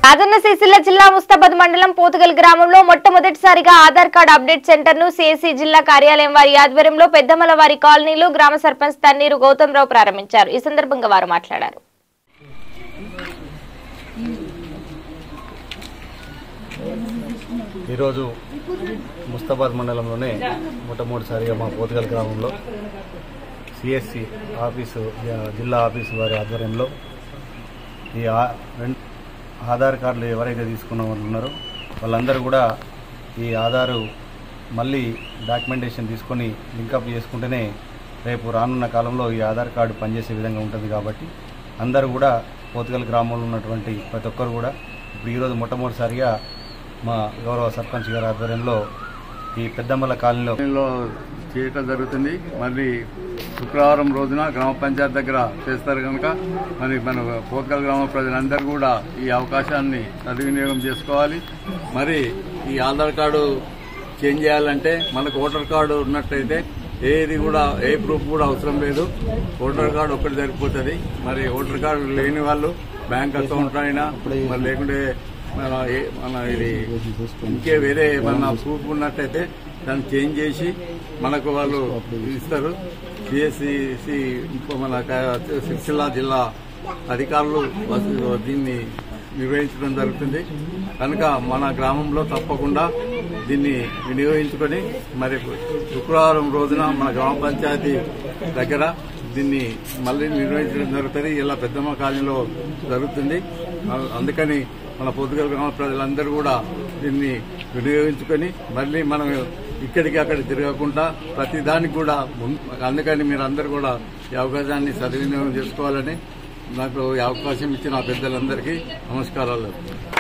రాజన్న సిరిసిల్ల జిల్లా ముస్తాబాద్ మండలం పోతుగల్ గ్రామంలో మొట్టమొదటిసారిగా ఆధార్ కార్డు అప్డేట్ సెంటర్ ను సిఎస్సి జిల్లా కార్యాలయం వారి ఆధ్వర్యంలో పెద్దమల వారి కాలనీలో గ్రామ సర్పంచ్ తన్నీరు గౌతమ్ రావు ప్రారంభించారు ఈ సందర్భంగా వారు మాట్లాడారు ఈరోజు ముస్తాబాద్ మండలంలోనే మొట్టమొదటిసారిగా మా పోతుగల్ గ్రామంలో సిఎస్సి ఆఫీసు జ- జిల్లా ఆఫీసు వారి ఆధ్వర్యంలో ఈ ఆ- రెం- ఆధార్ కార్డులు ఎవరైతే తీసుకున్న వాళ్ళు ఉన్నారో వాళ్ళందరూ కూడా ఈ ఆధారు మళ్ళీ డాక్యుమెంటేషన్ తీసుకొని లింకప్ చేసుకుంటేనే రేపు రానున్న కాలంలో ఈ ఆధార్ కార్డు పనిచేసే విధంగా ఉంటుంది కాబట్టి అందరూ కూడా పోతుగల్ గ్రామంలో ఉన్నటువంటి ప్రతి ఒక్కరు కూడా ఇప్పుడు ఈరోజు మొట్టమొదటిసారిగా మా గౌరవ సర్పంచ్ గారి ఆధ్వర్యంలో ఈ పెద్దమ్మల కాలనీలో లో చేయటం జరుగుతుంది మళ్ళీ శుక్రవారం రోజున గ్రామ పంచాయతీ దగ్గర చేస్తారు కనుక మరి మన పోతకల్ గ్రామ ప్రజలందరూ కూడా ఈ అవకాశాన్ని సద్వినియోగం చేసుకోవాలి మరి ఈ ఆధార్ కార్డు చేంజ్ చేయాలంటే మనకు ఓటర్ కార్డు ఉన్నట్టయితే ఏది కూడా ఏ ప్రూఫ్ కూడా అవసరం లేదు ఓటర్ కార్డు ఒక్కటి సరిపోతుంది మరి ఓటర్ కార్డు లేని వాళ్ళు బ్యాంక్ అకౌంట్ అయినా మరి లేకుంటే మన ఏ- మన ఇది ఇంకే వేరే మన ప్రూఫ్ ఉన్నట్టయితే దాన్ని చేంజ్ చేసి మనకు వాళ్ళు ఇస్తారు సిఎస్సి మన క- సిరిసిల్ల జిల్లా అధికారులు వస- దీన్ని నిర్వహించడం జరుగుతుంది కనుక మన గ్రామంలో తప్పకుండా దీన్ని వినియోగించుకొని మరి శుక్రవారం రోజున మన గ్రామ పంచాయతీ దగ్గర దీన్ని మళ్ళీ నిర్వహించడం జరుగుతుంది ఇలా పెద్దమ్మ కాలనీలో జరుగుతుంది అ- అందుకని మన పొద్దుగల గ్రామ ప్రజలందరూ కూడా దీన్ని వినియోగించుకొని మళ్ళీ మనం ఇక్కడికి అక్కడ తిరగకుండా ప్రతి దానికి కూడా ముం- అందుకని మీరు అందరూ కూడా ఈ అవకాశాన్ని సద్వినియోగం చేసుకోవాలని నాకు ఈ అవకాశం ఇచ్చిన ఆ పెద్దలందరికీ నమస్కారాలు